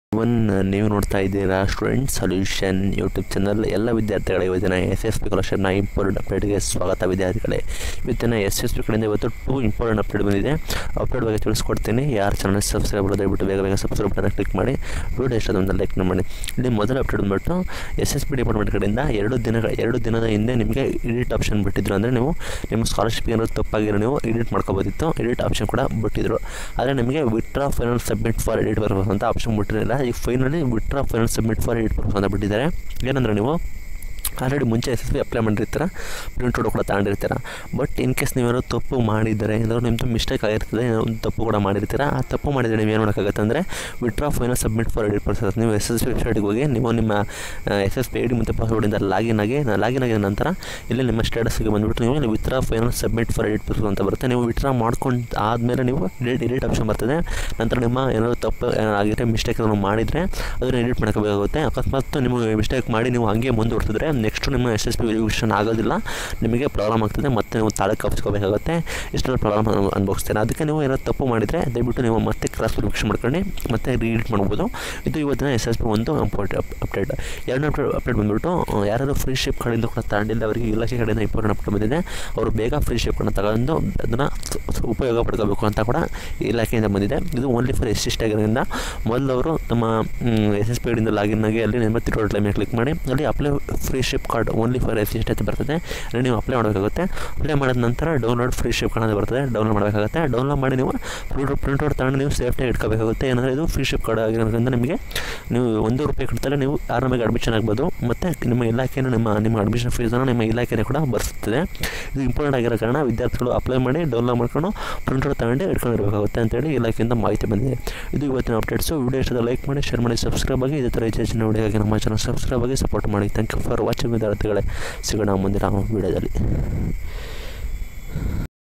one ನೀವು ನೋಡ್ತಾ ಇದ್ದೀರಾ ಸ್ಟೂಡೆಂಟ್ ಸೊಲ್ಯೂಷನ್ ಯೂಟ್ಯೂಬ್ ಚಾನಲ್ ಎಲ್ಲ ವಿದ್ಯಾರ್ಥಿಗಳಿಗೆ ಇವತ್ತಿನ ಎಸ್ ಎಸ್ ಪಿ ಸ್ಕಾಲರ್ಶಿಪ್ನ ಇಂಪಾರ್ಟೆಂಟ್ ಅಪ್ಡೇಟ್ಗೆ ಸ್ವಾಗತ ವಿದ್ಯಾರ್ಥಿಗಳೇ ಇವತ್ತಿನ ಎಸ್ ಎಸ್ ಪಿ ಕಡೆಯಿಂದ ಇವತ್ತು ಟೂ ಇಂಪಾರ್ಟೆಂಟ್ ಅಪ್ಡೇಟ್ ಬಂದಿದೆ ಅಪ್ಡೇಟ್ ಬಗ್ಗೆ ತಿಳಿಸ್ಕೊಡ್ತೀನಿ ಯಾರು ಚಾನಲ್ ಸಬ್ಸ್ಕ್ರೈಬ್ ದಯವಿಟ್ಟು ಬೇಗ ಬೇಗ ಸಬ್ಸ್ಕ್ರೈಬ್ ಬಟನ್ ಕ್ಲಿಕ್ ಮಾಡಿ ವಿಡಿಯೋ ಇಷ್ಟ ಒಂದು ಲೈಕ್ ಮಾಡಿ ಇಲ್ಲಿ ಮೊದಲ ಅಪ್ಡೇಟ್ ಬಂದ್ಬಿಟ್ಟು ಎಸ್ ಎಸ್ ಪಿ ಡಿಪಾರ್ಟ್ಮೆಂಟ್ ಕಡೆಯಿಂದ ಎರಡು ದಿನಗಳ ಎರಡು ದಿನದ ಹಿಂದೆ ನಿಮಗೆ ಎಡಿಟ್ ಆಪ್ಷನ್ ಬಿಟ್ಟಿದ್ರು ಅಂದರೆ ನೀವು ನಿಮ್ಮ ಸ್ಕಾಲರ್ಶಿಪ್ ಏನಾದ್ರು ತಪ್ಪಾಗಿರೋ ನೀವು ಎಡಿಟ್ ಮಾಡ್ಕೋಬೋದಿತ್ತು ಎಡಿಟ್ ಆಪ್ಷನ್ ಕೂಡ ಬಿಟ್ಟಿದ್ರು ಆದರೆ ನಿಮಗೆ withdraw final submit for edit ಬರ್ಬೋದು ಅಂತ ಆಪ್ಷನ್ ಬಿಟ್ಟಿರಲಿಲ್ಲ ಈಗ finally withdraw final submit for edit ಬರ್ಬೋದು ಅಂತ ಬಿಟ್ಟಿದ್ದಾರೆ ಏನಂದರೆ ನೀವು ಆಲ್ರೆಡಿ ಮುಂಚೆ ಎಸ್ ಎಸ್ ಪಿ ಅಪ್ಲೈ ಮಾಡಿರ್ತೀರ ಪ್ರಿಂಟ್ ಔಟ್ ಕೂಡ ತಗೊಂಡಿರ್ತೀರ ಬಟ್ ಇನ್ ಕೇಸ್ ನೀವೇನೋ ತಪ್ಪು ಮಾಡಿದರೆ ಏನಾದ್ರು ನಿಮ್ಮದು ಮಿಸ್ಟೇಕ್ ಆಗಿರ್ತದೆ ಏನೋ ಒಂದು ತಪ್ಪು ಕೂಡ ಮಾಡಿರ್ತೀರ ಆ ತಪ್ಪು ಮಾಡಿದರೆ ನೀವು ಏನು ಮಾಡೋಕ್ಕಾಗತ್ತೆ ಅಂದರೆ withdraw final submit for edit process ನೀವು ಎಸ್ ಎಸ್ ಪಿ ವೆಬ್ಸೈಟ್ಗೆ ಹೋಗಿ ನೀವು ನಿಮ್ಮ S S P I D ಮತ್ತು ಪಾಸ್ವರ್ಡಿಂದ ಲಾಗಿನ್ ಆಗಿ ಲಾಗಿನ್ ಆಗಿದ ನಂತರ ಇಲ್ಲಿ ನಿಮ್ಮ ಸ್ಟೇಟಸ್ಗೆ ಬಂದುಬಿಟ್ಟು ನೀವು ಇಲ್ಲಿ ವಿತ್ರಾ final submit for edit process ಅಂತ ಬರುತ್ತೆ ನೀವು ವಿತ್ರಾ ಮಾಡ್ಕೊಂಡು ಆದಮೇಲೆ ನೀವು ಎಡಿಟ್ ಎಡಿಟ್ ಆಪ್ಷನ್ ಬರ್ತದೆ ನಂತರ ನಿಮ್ಮ ಏನಾದರೂ ತಪ್ಪು ಏನಾದ್ರು ಆಗಿದ್ರೆ ಮಿಸ್ಟೇಕ್ ಏನಾದ್ರು ಮಾಡಿದರೆ ಅದನ್ನು ಎಡಿಟ್ ಮಾಡ್ಕೋಬೇಕಾಗುತ್ತೆ ಅಕಸ್ಮಾತ್ ನಿಮಗೆ ಮಿಸ್ಟೇಕ್ ಮಾಡಿ ನೀವು ಹಂಗೆ ಮುಂದುವರ್ಸಿದ್ರೆ ನೆಕ್ಸ್ಟು ನಿಮ್ಮ ಎಸ್ ಎಸ್ ಪಿ ವೆರಿಫಿಕೇಷನ್ ಆಗೋದಿಲ್ಲ ನಿಮಗೆ ಪ್ರಾಬ್ಲಮ್ ಆಗ್ತದೆ ಮತ್ತೆ ನೀವು ತಾಳಕ್ಕೆ ಹಾಪಿಸ್ಕೋಬೇಕಾಗುತ್ತೆ ಇಷ್ಟೆಲ್ಲ ಪ್ರಾಬ್ಲಮ್ ಅನುಭವಿಸ್ತೀರಾ ಅದಕ್ಕೆ ನೀವು ಏನಾದ್ರು ತಪ್ಪು ಮಾಡಿದರೆ ದಯವಿಟ್ಟು ನೀವು ಮತ್ತೆ ಕ್ರಾಸ್ ವೆರಿಫಿಕೇಷನ್ ಮಾಡ್ಕೊಂಡು ಮತ್ತೆ ರೀಡಿಟ್ ಮಾಡ್ಬೋದು ಇದು ಇವತ್ತಿನ ಎಸ್ ಎಸ್ ಪಿ ಒಂದು ಇಂಪಾರ್ಟೆಂಟ್ ಅಪ್ಡೇಟ್ ಎರಡನೇ ಅಪ್ಡೇಟ್ ಅಪ್ಡೇಟ್ ಬಂದುಬಿಟ್ಟು ಯಾರಾದರೂ ಫ್ರೀ ಶಿಪ್ ಕಡೆಯಿಂದ ಕೂಡ ತಗೊಂಡಿಲ್ಲ ಅವರಿಗೆ ಇಲಾಖೆ ಕಡೆಯಿಂದ ಇಂಪಾರ್ಟೆಂಟ್ ಅಪ್ಡೇಟ್ ಬಂದಿದೆ ಅವರು ಬೇಗ ಫ್ರೀ ಶಿಪ್ಗಳನ್ನ ತಗೊಂಡು ಅದನ್ನು ಉಪಯೋಗ ಪಡ್ಕೋಬೇಕು ಅಂತ ಕೂಡ ಇಲಾಖೆಯಿಂದ ಬಂದಿದೆ ಇದು ಓನ್ಲಿ ಫಾರ್ ಎಸ್ ಎಸ್ ಆಗಿರೋದ್ರಿಂದ ಮೊದಲು ಅವರು ನಮ್ಮ ಎಸ್ ಎಸ್ ಪಿ ಐಡಿಯಿಂದ ಲಾಗಿನ್ ಆಗಿ ಅಲ್ಲಿ ನಿಮ್ಮ ತಿರುವಳ ಟೈಮಿಗೆ ಕ್ಲಿಕ್ ಮಾಡಿ ಅಲ್ಲಿ apply freeship card only for S S ಅಂತ ಬರ್ತದೆ ಅಲ್ಲಿ ನೀವು ಅಪ್ಲೈ ಮಾಡಬೇಕಾಗುತ್ತೆ ಅಪ್ಲೈ ಮಾಡಿದ ನಂತರ ಡೌನ್ಲೋಡ್ ಫ್ರೀ ಶಿಪ್ ಕಾರ್ಡ್ ಅಂತ ಬರ್ತದೆ ಡೌನ್ಲೋಡ್ ಮಾಡಬೇಕಾಗುತ್ತೆ ಡೌನ್ಲೋಡ್ ಮಾಡಿ ನೀವು ಪ್ರಿಂಟ್ ಪ್ರಿಂಟ್ ಔಟ್ ತಗೊಂಡು ನೀವು ಸೇಫ್ಟಿಯಾಗಿ ಇಟ್ಕೋಬೇಕಾಗುತ್ತೆ ಏನಂದರೆ ಇದು ಫ್ರೀ ಶಿಪ್ ಕಾರ್ಡ್ ಆಗಿರೋದ್ರಿಂದ ನಿಮಗೆ ನೀವು ಒಂದು ರೂಪಾಯಿ ಕೊಡ್ತಾರೆ ನೀವು ಆರಾಮಾಗಿ ಅಡ್ಮಿಷನ್ ಆಗ್ಬೋದು ಮತ್ತು ನಿಮ್ಮ ಇಲಾಖೆನೂ ನಿಮ್ಮ ನಿಮ್ಮ ಅಡ್ಮಿಷನ್ ಫೀಸನ್ನು ನಿಮ್ಮ ಇಲಾಖೆನೇ ಕೂಡ ಬರ್ಸುತ್ತದೆ ಇದು ಇಂಪಾರ್ಟೆಂಟ್ ಆಗಿರೋ ಕಾರಣ ವಿದ್ಯಾರ್ಥಿಗಳು ಅಪ್ಲೈ ಮಾಡಿ ಡೌನ್ಲೋಡ್ ಮಾಡ್ಕೊಂಡು ಪ್ರಿಂಟ್ ಔಟ್ ತಗೊಂಡು ಇಟ್ಕೊಂಡಿರಬೇಕಾಗುತ್ತೆ ಅಂತೇಳಿ ಇಲಾಖೆಯಿಂದ ಮಾಹಿತಿ ಬಂದಿದೆ ಇದು ಇವತ್ತಿನ ಅಪ್ಡೇಟ್ಸು ವಿಡಿಯೋ ಇಷ್ಟದ ಲೈಕ್ ಮಾಡಿ ಶೇರ್ ಮಾಡಿ ಸಬ್ಸ್ಕ್ರೈಬ್ ಆಗಿ ಇದೇ ಥರ ಹೆಚ್ಚು ಹೆಚ್ಚಿನ ವಿಡಿಯೋಗಾಗಿ ನಮ್ಮ ಚಾನಲ್ ಸಬ್ಸ್ಕ್ರೈಬ್ ಆಗಿ ಸಪೋರ್ಟ್ ಮಾಡಿ ಥ್ಯಾಂಕ್ ಯು ಫಾರ್ ವಾಚಿಂಗ್ ವಿದ್ಯಾರ್ಥಿಗಳೇ ಸಿಗೋಣ ಮುಂದಿನ ವಿಡಿಯೋದಲ್ಲಿ